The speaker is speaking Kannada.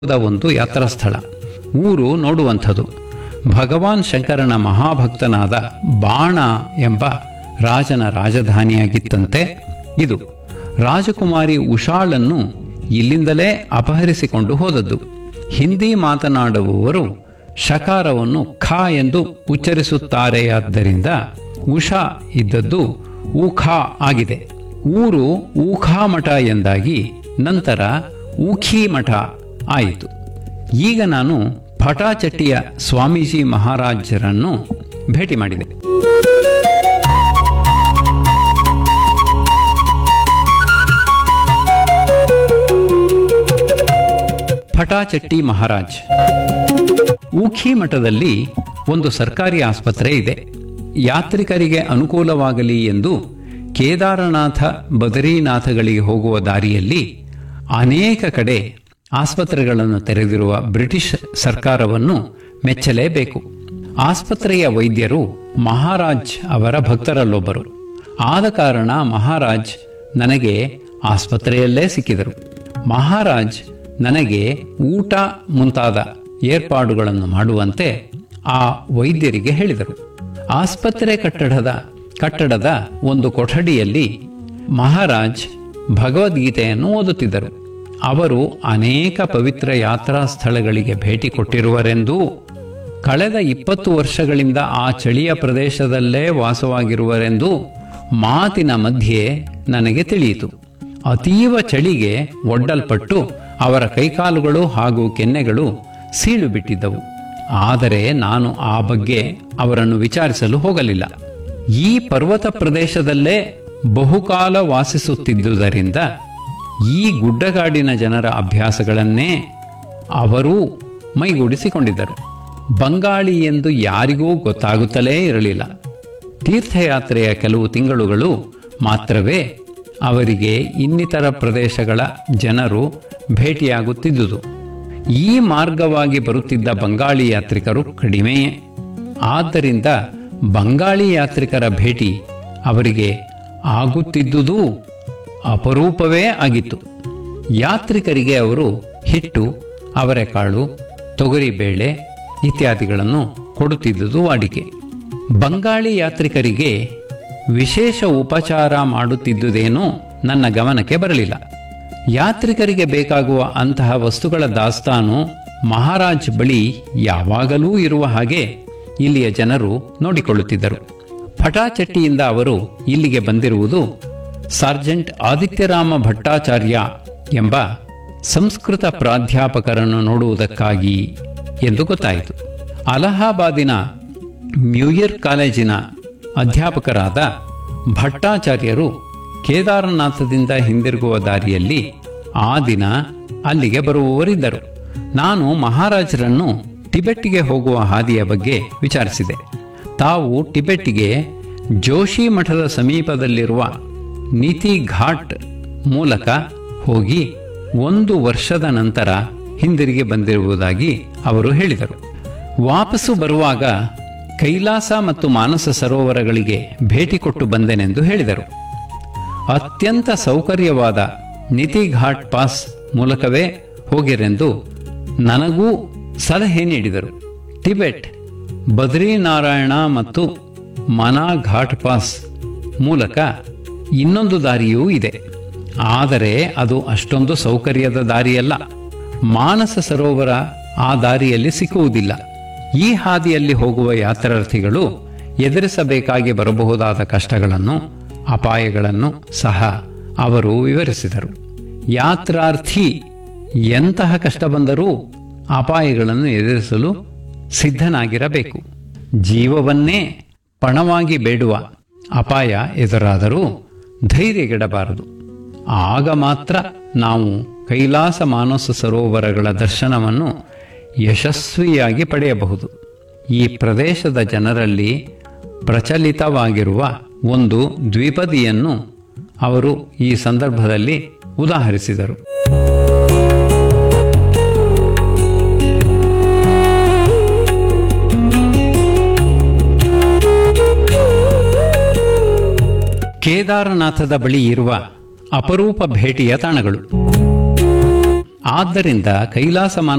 ದ ಒಂದು ಯಾತ್ರಾ ಸ್ಥಳ ಊರು ನೋಡುವಂಥದ್ದು ಭಗವಾನ್ ಶಂಕರನ ಮಹಾಭಕ್ತನಾದ ಬಾಣ ಎಂಬ ರಾಜನ ರಾಜಧಾನಿಯಾಗಿತ್ತಂತೆ ಇದು ರಾಜಕುಮಾರಿ ಉಷಾಳನ್ನು ಇಲ್ಲಿಂದಲೇ ಅಪಹರಿಸಿಕೊಂಡು ಹೋದದ್ದು ಹಿಂದಿ ಮಾತನಾಡುವವರು ಶಕಾರವನ್ನು ಖ ಎಂದು ಉಚ್ಚರಿಸುತ್ತಾರೆಯಾದ್ದರಿಂದ ಉಷಾ ಇದ್ದದ್ದು ಊಖಾ ಆಗಿದೆ ಊರು ಊಖಾ ಮಠ ಎಂದಾಗಿ ನಂತರ ಊಖಿ ಮಠ ಆಯಿತು ಈಗ ನಾನು ಪಟಾಚಟ್ಟಿಯ ಸ್ವಾಮೀಜಿ ಮಹಾರಾಜರನ್ನು ಭೇಟಿ ಮಾಡಿದೆ ಪಟಾಚಟ್ಟಿ ಮಹಾರಾಜ್ ಊಖಿ ಮಠದಲ್ಲಿ ಒಂದು ಸರ್ಕಾರಿ ಆಸ್ಪತ್ರೆ ಇದೆ ಯಾತ್ರಿಕರಿಗೆ ಅನುಕೂಲವಾಗಲಿ ಎಂದು ಕೇದಾರನಾಥ ಬದರೀನಾಥಗಳಿಗೆ ಹೋಗುವ ದಾರಿಯಲ್ಲಿ ಅನೇಕ ಕಡೆ ಆಸ್ಪತ್ರೆಗಳನ್ನು ತೆರೆದಿರುವ ಬ್ರಿಟಿಷ್ ಸರ್ಕಾರವನ್ನು ಮೆಚ್ಚಲೇಬೇಕು ಆಸ್ಪತ್ರೆಯ ವೈದ್ಯರು ಮಹಾರಾಜ್ ಅವರ ಭಕ್ತರಲ್ಲೊಬ್ಬರು ಆದ ಕಾರಣ ಮಹಾರಾಜ್ ನನಗೆ ಆಸ್ಪತ್ರೆಯಲ್ಲೇ ಸಿಕ್ಕಿದರು ಮಹಾರಾಜ್ ನನಗೆ ಊಟ ಮುಂತಾದ ಏರ್ಪಾಡುಗಳನ್ನು ಮಾಡುವಂತೆ ಆ ವೈದ್ಯರಿಗೆ ಹೇಳಿದರು ಆಸ್ಪತ್ರೆ ಕಟ್ಟಡದ ಕಟ್ಟಡದ ಒಂದು ಕೊಠಡಿಯಲ್ಲಿ ಮಹಾರಾಜ್ ಭಗವದ್ಗೀತೆಯನ್ನು ಓದುತ್ತಿದ್ದರು ಅವರು ಅನೇಕ ಪವಿತ್ರ ಯಾತ್ರಾ ಸ್ಥಳಗಳಿಗೆ ಭೇಟಿ ಕೊಟ್ಟಿರುವರೆಂದೂ ಕಳೆದ ಇಪ್ಪತ್ತು ವರ್ಷಗಳಿಂದ ಆ ಚಳಿಯ ಪ್ರದೇಶದಲ್ಲೇ ವಾಸವಾಗಿರುವರೆಂದು ಮಾತಿನ ಮಧ್ಯೆ ನನಗೆ ತಿಳಿಯಿತು ಅತೀವ ಚಳಿಗೆ ಒಡ್ಡಲ್ಪಟ್ಟು ಅವರ ಕೈಕಾಲುಗಳು ಹಾಗೂ ಕೆನ್ನೆಗಳು ಸೀಳು ಬಿಟ್ಟಿದ್ದವು ಆದರೆ ನಾನು ಆ ಬಗ್ಗೆ ಅವರನ್ನು ವಿಚಾರಿಸಲು ಹೋಗಲಿಲ್ಲ ಈ ಪರ್ವತ ಪ್ರದೇಶದಲ್ಲೇ ಬಹುಕಾಲ ವಾಸಿಸುತ್ತಿದ್ದುದರಿಂದ ಈ ಗುಡ್ಡಗಾಡಿನ ಜನರ ಅಭ್ಯಾಸಗಳನ್ನೇ ಅವರೂ ಮೈಗೂಡಿಸಿಕೊಂಡಿದ್ದರು ಬಂಗಾಳಿ ಎಂದು ಯಾರಿಗೂ ಗೊತ್ತಾಗುತ್ತಲೇ ಇರಲಿಲ್ಲ ತೀರ್ಥಯಾತ್ರೆಯ ಕೆಲವು ತಿಂಗಳುಗಳು ಮಾತ್ರವೇ ಅವರಿಗೆ ಇನ್ನಿತರ ಪ್ರದೇಶಗಳ ಜನರು ಭೇಟಿಯಾಗುತ್ತಿದ್ದುದು ಈ ಮಾರ್ಗವಾಗಿ ಬರುತ್ತಿದ್ದ ಬಂಗಾಳಿ ಯಾತ್ರಿಕರು ಕಡಿಮೆಯೇ ಆದ್ದರಿಂದ ಬಂಗಾಳಿ ಯಾತ್ರಿಕರ ಭೇಟಿ ಅವರಿಗೆ ಆಗುತ್ತಿದ್ದುದು ಅಪರೂಪವೇ ಆಗಿತ್ತು ಯಾತ್ರಿಕರಿಗೆ ಅವರು ಹಿಟ್ಟು ಅವರೆಕಾಳು ತೊಗರಿಬೇಳೆ ಇತ್ಯಾದಿಗಳನ್ನು ಕೊಡುತ್ತಿದ್ದುದು ವಾಡಿಕೆ ಬಂಗಾಳಿ ಯಾತ್ರಿಕರಿಗೆ ವಿಶೇಷ ಉಪಚಾರ ಮಾಡುತ್ತಿದ್ದುದೇನೋ ನನ್ನ ಗಮನಕ್ಕೆ ಬರಲಿಲ್ಲ ಯಾತ್ರಿಕರಿಗೆ ಬೇಕಾಗುವ ಅಂತಹ ವಸ್ತುಗಳ ದಾಸ್ತಾನು ಮಹಾರಾಜ್ ಬಳಿ ಯಾವಾಗಲೂ ಇರುವ ಹಾಗೆ ಇಲ್ಲಿಯ ಜನರು ನೋಡಿಕೊಳ್ಳುತ್ತಿದ್ದರು ಪಟಾಚಟ್ಟಿಯಿಂದ ಅವರು ಇಲ್ಲಿಗೆ ಬಂದಿರುವುದು ಸಾರ್ಜೆಂಟ್ ಆದಿತ್ಯರಾಮ ಭಟ್ಟಾಚಾರ್ಯ ಎಂಬ ಸಂಸ್ಕೃತ ಪ್ರಾಧ್ಯಾಪಕರನ್ನು ನೋಡುವುದಕ್ಕಾಗಿ ಎಂದು ಗೊತ್ತಾಯಿತು ಅಲಹಾಬಾದಿನ ಮ್ಯೂಯರ್ ಕಾಲೇಜಿನ ಅಧ್ಯಾಪಕರಾದ ಭಟ್ಟಾಚಾರ್ಯರು ಕೇದಾರನಾಥದಿಂದ ಹಿಂದಿರುಗುವ ದಾರಿಯಲ್ಲಿ ಆ ದಿನ ಅಲ್ಲಿಗೆ ಬರುವವರಿದ್ದರು ನಾನು ಮಹಾರಾಜರನ್ನು ಟಿಬೆಟ್ಗೆ ಹೋಗುವ ಹಾದಿಯ ಬಗ್ಗೆ ವಿಚಾರಿಸಿದೆ ತಾವು ಟಿಬೆಟ್ಗೆ ಜೋಶಿ ಮಠದ ಸಮೀಪದಲ್ಲಿರುವ ನೀತಿ ಘಾಟ್ ಮೂಲಕ ಹೋಗಿ ಒಂದು ವರ್ಷದ ನಂತರ ಹಿಂದಿರುಗಿ ಬಂದಿರುವುದಾಗಿ ಅವರು ಹೇಳಿದರು ವಾಪಸ್ಸು ಬರುವಾಗ ಕೈಲಾಸ ಮತ್ತು ಮಾನಸ ಸರೋವರಗಳಿಗೆ ಭೇಟಿ ಕೊಟ್ಟು ಬಂದೆನೆಂದು ಹೇಳಿದರು ಅತ್ಯಂತ ಸೌಕರ್ಯವಾದ ನಿತಿ ಘಾಟ್ ಪಾಸ್ ಮೂಲಕವೇ ಹೋಗಿರೆಂದು ನನಗೂ ಸಲಹೆ ನೀಡಿದರು ಟಿಬೆಟ್ ಬದ್ರಿನಾರಾಯಣ ಮತ್ತು ಮನಾ ಘಾಟ್ ಪಾಸ್ ಮೂಲಕ ಇನ್ನೊಂದು ದಾರಿಯೂ ಇದೆ ಆದರೆ ಅದು ಅಷ್ಟೊಂದು ಸೌಕರ್ಯದ ದಾರಿಯಲ್ಲ ಮಾನಸ ಸರೋವರ ಆ ದಾರಿಯಲ್ಲಿ ಸಿಕ್ಕುವುದಿಲ್ಲ ಈ ಹಾದಿಯಲ್ಲಿ ಹೋಗುವ ಯಾತ್ರಾರ್ಥಿಗಳು ಎದುರಿಸಬೇಕಾಗಿ ಬರಬಹುದಾದ ಕಷ್ಟಗಳನ್ನು ಅಪಾಯಗಳನ್ನು ಸಹ ಅವರು ವಿವರಿಸಿದರು ಯಾತ್ರಾರ್ಥಿ ಎಂತಹ ಕಷ್ಟ ಬಂದರೂ ಅಪಾಯಗಳನ್ನು ಎದುರಿಸಲು ಸಿದ್ಧನಾಗಿರಬೇಕು ಜೀವವನ್ನೇ ಪಣವಾಗಿ ಬೇಡುವ ಅಪಾಯ ಎದುರಾದರೂ ಧೈರ್ಯಗೆಡಬಾರದು ಆಗ ಮಾತ್ರ ನಾವು ಕೈಲಾಸ ಮಾನಸ ಸರೋವರಗಳ ದರ್ಶನವನ್ನು ಯಶಸ್ವಿಯಾಗಿ ಪಡೆಯಬಹುದು ಈ ಪ್ರದೇಶದ ಜನರಲ್ಲಿ ಪ್ರಚಲಿತವಾಗಿರುವ ಒಂದು ದ್ವಿಪದಿಯನ್ನು ಅವರು ಈ ಸಂದರ್ಭದಲ್ಲಿ ಉದಾಹರಿಸಿದರು ಕೇದಾರನಾಥದ ಬಳಿ ಇರುವ ಅಪರೂಪ ಭೇಟಿಯ ತಾಣಗಳು ಆದ್ದರಿಂದ ಕೈಲಾಸ ಮಾನಸ